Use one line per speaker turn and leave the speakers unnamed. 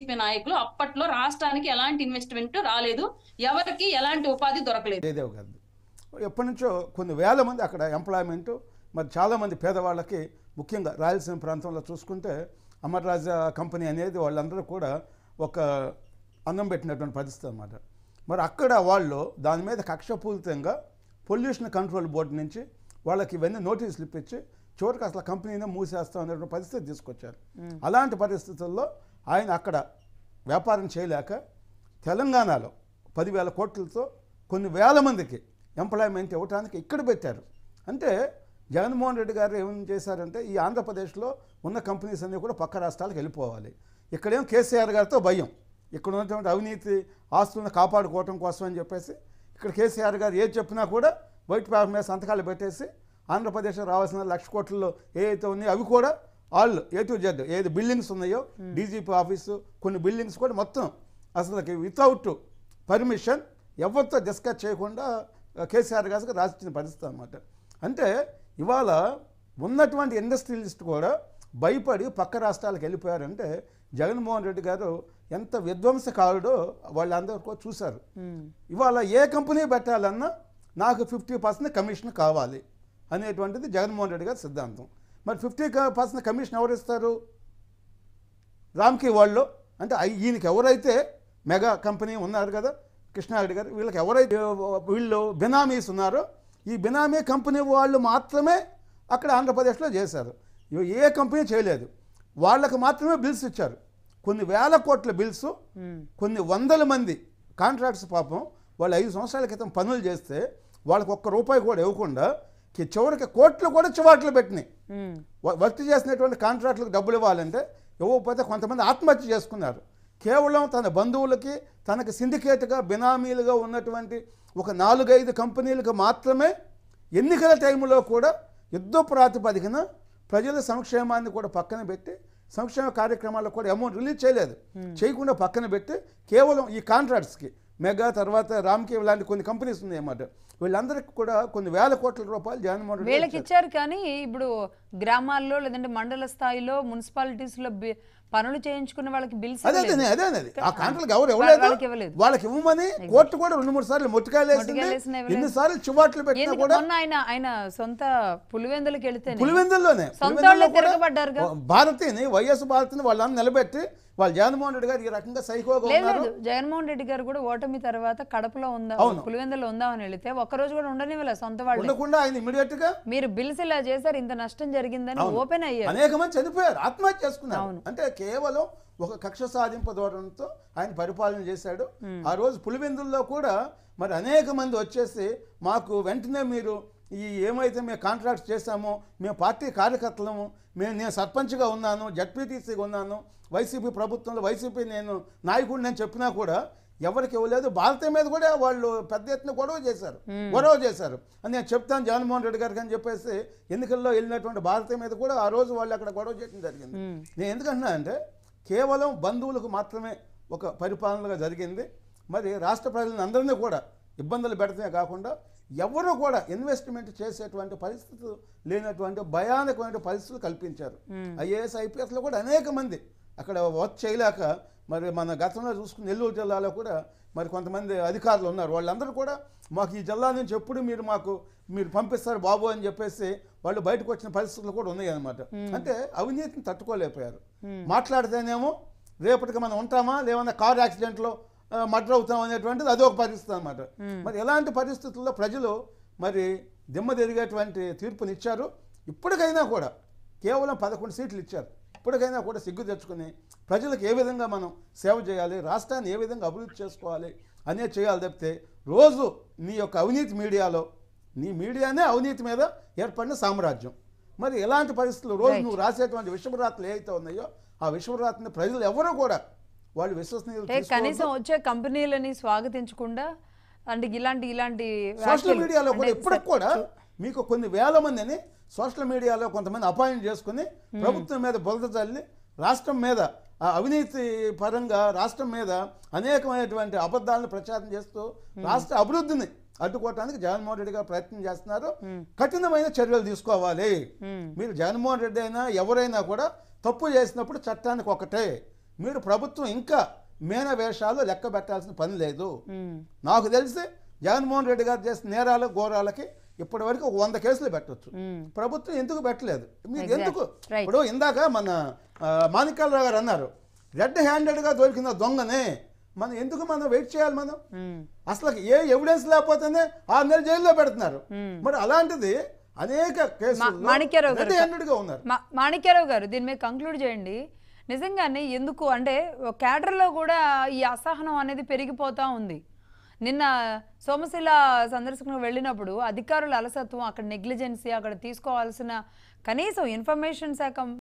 YCP నాయకులు అప్పట్లో రాష్ట్రానికి ఎలాంటి ఇన్వెస్ట్మెంట్ రాలేదు ఎవరికి ఎలాంటి ఉపాధి దొరకలేదు
జయదేవ్ గారిది ఎప్పటి నుంచో కొన్ని వేల మంది అక్కడ ఎంప్లాయ్మెంట్ మరి చాలామంది పేదవాళ్ళకి ముఖ్యంగా రాయలసీమ ప్రాంతంలో చూసుకుంటే అమర్రాజా కంపెనీ అనేది వాళ్ళందరూ కూడా ఒక అన్నం పెట్టినటువంటి పరిస్థితి అన్నమాట మరి అక్కడ వాళ్ళు దాని మీద కక్షపూరితంగా పొల్యూషన్ కంట్రోల్ బోర్డు నుంచి వాళ్ళకి ఇవన్నీ నోటీసులు ఇప్పించి చివరికి అసలు కంపెనీనే మూసేస్తాం అనేటువంటి పరిస్థితి తీసుకొచ్చారు అలాంటి పరిస్థితుల్లో ఆయన అక్కడ వ్యాపారం చేయలేక తెలంగాణలో పదివేల కోట్లతో కొన్ని వేల మందికి ఎంప్లాయ్మెంట్ ఇవ్వడానికి ఇక్కడ పెట్టారు అంటే జగన్మోహన్ రెడ్డి గారు ఏం చేశారంటే ఈ ఆంధ్రప్రదేశ్లో ఉన్న కంపెనీస్ అన్నీ కూడా పక్క రాష్ట్రాలకు వెళ్ళిపోవాలి ఇక్కడేం కేసీఆర్ గారితో భయం ఇక్కడ ఉన్నటువంటి అవినీతి ఆస్తులను కాపాడుకోవటం కోసం అని చెప్పేసి ఇక్కడ కేసీఆర్ గారు ఏది చెప్పినా కూడా వైట్ పేపర్ మీద సంతకాలు పెట్టేసి ఆంధ్రప్రదేశ్లో రావాల్సిన లక్ష కోట్లలో ఏవైతే ఉన్నాయో అవి కూడా ఆల్ ఏ టు జెడ్ ఏది బిల్డింగ్స్ ఉన్నాయో డీజీపీ ఆఫీసు కొన్ని బిల్డింగ్స్ కూడా మొత్తం అసలు వితౌట్ పర్మిషన్ ఎవరితో డిస్కస్ చేయకుండా ఆ, కేసీఆర్ గారికి రాసిచ్చిన పరిస్థితి అనమాట అంటే ఇవాళ ఉన్నటువంటి ఇండస్ట్రియలిస్ట్ కూడా భయపడి పక్క రాష్ట్రాలకు వెళ్ళిపోయారంటే జగన్మోహన్ రెడ్డి గారు ఎంత విధ్వంసకారుడో వాళ్ళందరూ కూడా చూశారు ఇవాళ ఏ కంపెనీ పెట్టాలన్నా నాకు ఫిఫ్టీ పర్సెంట్ కమిషన్ కావాలి అనేటువంటిది జగన్మోహన్ రెడ్డి గారి సిద్ధాంతం మరి ఫిఫ్టీ పర్సెంట్ కమిషన్ ఎవరు ఇస్తారు రామ్కి వాళ్ళు అంటే ఐ- ఈయనకి ఎవరైతే మెగా కంపెనీ ఉన్నారు కదా కృష్ణారెడ్డి గారు వీళ్ళకి ఎవరైతే వీళ్ళు బినామీస్ ఉన్నారో ఈ బినామీ కంపెనీ వాళ్ళు మాత్రమే అక్కడ ఆంధ్రప్రదేశ్లో చేశారు ఇవి ఏ కంపెనీ చేయలేదు వాళ్ళకి మాత్రమే బిల్స్ ఇచ్చారు కొన్ని వేల కోట్ల బిల్స్ కొన్ని వందల మంది కాంట్రాక్ట్స్ పాపం వాళ్ళు ఐదు సంవత్సరాల క్రితం పనులు చేస్తే వాళ్ళకి ఒక్క రూపాయి కూడా ఇవ్వకుండా కి- చివరికి కోట్లు కూడా చివాట్లు పెట్టినాయి వ- వర్క్ చేసినటువంటి కాంట్రాక్టులకు డబ్బులు ఇవ్వాలంటే ఇవ్వకపోతే కొంతమంది ఆత్మహత్య చేసుకున్నారు కేవలం తన బంధువులకి తనకి సిండికేట్గా బినామీలుగా ఉన్నటువంటి ఒక నాలుగైదు కంపెనీలకు మాత్రమే ఎన్నికల టైంలో కూడా యుద్ధ ప్రాతిపదికన ప్రజల సంక్షేమాన్ని కూడా పక్కన పెట్టి సంక్షేమ కార్యక్రమాల్లో కూడా అమౌంట్ రిలీజ్ చేయలేదు చేయకుండా పక్కన పెట్టి కేవలం ఈ కాంట్రాక్ట్స్కి మెగా తర్వాత రామ్కి ఇలాంటి కొన్ని కంపెనీస్ ఉన్నాయి అన్నమాట వీళ్ళందరికీ కూడా కొన్ని వేల కోట్ల రూపాయలు జగన్మోహన్ రెడ్డి
వీళ్ళకి ఇచ్చారు కానీ ఇప్పుడు గ్రామాల్లో లేదంటే మండల స్థాయిలో మున్సిపాలిటీస్ లో బి- పనులు చేయించుకున్న వాళ్ళకి బిల్స్
అదే అదే అదే అదే ఆ కాంట్రాక్ట్ ఎవరు
వాళ్ళ-
ఇవ్వలేదు
వాళ్ళకి ఇవ్వలేదు.
వాళ్ళకి ఇవ్వమని కోర్టు కూడా రెండు మూడు సార్లు మొట్టికాయలు
మొట్టికాయలు వేసినా
వేసింది
ఇవ్వలేదు.
ఎన్నిసార్లు చివాట్లు పెట్టినా
ఎందుకు
కూడా
మొన్న ఆయన ఆయన సొంత పులివెందులకు వెళితే
పులివెందుల్లోనే
సొంత
పులివెందుల్లో
వాళ్ళే
కూడా
తిరగబడ్డారుగా.
భారతిని వైఎస్ భారతిని వాళ్ళని నిలబెట్టి వాళ్ళు జగన్మోహన్ రెడ్డి గారు ఈ రకంగా సైకోగా
లేదు
ఉన్నారు
లేదు జగన్మోహన్ రెడ్డి గారు కూడా ఓటమి తర్వాత కడపలో ఉందా
అవును.
పులివెందులో ఉందామని వెళితే ఒక్కరోజు కూడా ఉండనివ్వలే సొంత వాళ్ళు
ఉండకుండా ఆయన ఇమీడియట్ గా
మీరు బిల్స్ ఇలా చేశారు ఇంత నష్టం జరిగిందని
అవును.
ఓపెన్ అయ్యారు
అనేక మంది చనిపోయారు ఆత్మహత్య చేసుకున్నారు
అవును.
అంటే కేవలం ఒక కక్ష సాధింపు ధోరణితో ఆయన పరిపాలన చేశాడు ఆ రోజు పులివెందుల్లో కూడా మరి అనేక మంది వచ్చేసి మాకు వెంటనే మీరు ఈ ఏమైతే మేము కాంట్రాక్ట్స్ చేశామో మేము పార్టీ కార్యకర్తలము మేము నేను సర్పంచ్గా ఉన్నాను జడ్పీటీసీగా ఉన్నాను వైసీపీ ప్రభుత్వంలో వైసీపీ నేను నాయకుడిని నేను చెప్పినా కూడా ఎవరికి ఇవ్వలేదు భారతీయ మీద కూడా వాళ్ళు పెద్ద ఎత్తున గొడవ చేశారు గొడవ చేశారు అని నేను చెప్తాను జగన్మోహన్ రెడ్డి గారికి అని చెప్పేసి ఎన్నికల్లో వెళ్ళినటువంటి భారతీయ మీద కూడా ఆ రోజు వాళ్ళు అక్కడ గొడవ చేయడం జరిగింది నేను ఎందుకంటున్నా అంటే కేవలం బంధువులకు మాత్రమే ఒక పరిపాలనగా జరిగింది మరి రాష్ట్ర ప్రజలను అందరినీ కూడా ఇబ్బందులు పెడతమే కాకుండా ఎవరు కూడా ఇన్వెస్ట్మెంట్ చేసేటువంటి పరిస్థితులు లేనటువంటి భయానకమైన పరిస్థితులు కల్పించారు ఐఏఎస్ ఐపీఎస్లో కూడా అనేక మంది అక్కడ వర్క్ చేయలేక మరి మన గతంలో చూసుకున్న నెల్లూరు జిల్లాలో కూడా మరి కొంతమంది అధికారులు ఉన్నారు వాళ్ళందరూ కూడా మాకు ఈ జిల్లా నుంచి ఎప్పుడు మీరు మాకు మీరు పంపిస్తారు బాబు అని చెప్పేసి వాళ్ళు బయటకు వచ్చిన పరిస్థితులు కూడా ఉన్నాయి అనమాట అంటే అవినీతిని తట్టుకోలేకపోయారు మాట్లాడితేనేమో రేపటికి మనం ఉంటామా లేవన్నా కార్ యాక్సిడెంట్లో మర్డర్ అవుతాం అనేటువంటిది అదొక పరిస్థితి అనమాట మరి ఎలాంటి పరిస్థితుల్లో ప్రజలు మరి దిమ్మ తిరిగేటువంటి తీర్పునిచ్చారు ఇప్పటికైనా కూడా కేవలం పదకొండు సీట్లు ఇచ్చారు ఇప్పటికైనా కూడా సిగ్గు తెచ్చుకుని ప్రజలకు ఏ విధంగా మనం సేవ చేయాలి రాష్ట్రాన్ని ఏ విధంగా అభివృద్ధి చేసుకోవాలి అనేది చేయాలి తప్పితే రోజు నీ యొక్క అవినీతి మీడియాలో నీ మీడియానే అవినీతి మీద ఏర్పడిన సామ్రాజ్యం మరి ఎలాంటి పరిస్థితులు రోజు
Right.
నువ్వు రాసేటువంటి విషమరాత్రులు ఏవైతే ఉన్నాయో ఆ విషమరాత్రిని ప్రజలు ఎవరూ కూడా వాళ్ళు విశ్వసనీయులు
అంటే కనీసం వచ్చే కంపెనీలని స్వాగతించకుండా అంటే ఇలాంటి ఇలాంటి
సోషల్
వ్యాఖ్యలు,
మీడియాలో కూడా
అంటే
ఇప్పటికి కూడా మీకు కొన్ని వేల మందిని సోషల్ మీడియాలో కొంతమంది అపాయింట్ చేసుకుని ప్రభుత్వం మీద బురద చల్లి రాష్ట్రం మీద ఆ అవినీతి పరంగా రాష్ట్రం మీద అనేకమైనటువంటి అబద్ధాలను ప్రచారం చేస్తూ రాష్ట్ర అభివృద్ధిని అడ్డుకోవటానికి జగన్మోహన్ రెడ్డి గారు ప్రయత్నం చేస్తున్నారు కఠినమైన చర్యలు తీసుకోవాలి
మ్మ్.
మీరు జగన్మోహన్ రెడ్డి అయినా ఎవరైనా కూడా తప్పు చేసినప్పుడు చట్టానికి ఒకటే మీరు ప్రభుత్వం ఇంకా మేన వేషాలు లెక్క పెట్టాల్సిన పని లేదు
ఉమ్,
నాకు తెలిసి జగన్మోహన్ రెడ్డి గారు చేసిన నేరాలు ఘోరాలకి ఇప్పటి వరకు ఒక వంద కేసులు పెట్టవచ్చు
ఉమ్.
ప్రభుత్వం ఎందుకు పెట్టలేదు మీరు
Exact.
ఎందుకు
Right.
ఇప్పుడు ఇందాక మన ఆ, మాణిక్యాలరావు గారు అన్నారు రెడ్ హ్యాండెడ్గా దొరికిన దొంగనే మనం ఎందుకు మనం వెయిట్ చేయాలి మనం
ఉమ్,
అసలు ఏ ఎవిడెన్స్ లేకపోతేనే ఆరు నెలలు జైల్లో పెడుతున్నారు
Hmm.
మరి అలాంటిది అనేక కేసులు
మాణిక్యరావు గారు
రెడ్ హ్యాండెడ్గా ఉన్నారు
మా మాణిక్యరావు గారు దీని మీద కంక్లూడ్ చేయండి నిజంగానే ఎందుకు అంటే క్యాడర్లో కూడా ఈ అసహనం అనేది పెరిగిపోతా ఉంది నిన్న సోమశిల సందర్శనకు వెళ్ళినప్పుడు అధికారుల అలసత్వం అక్కడ నెగ్లిజెన్సీ అక్కడ తీసుకోవాల్సిన కనీసం ఇన్ఫర్మేషన్ శాఖ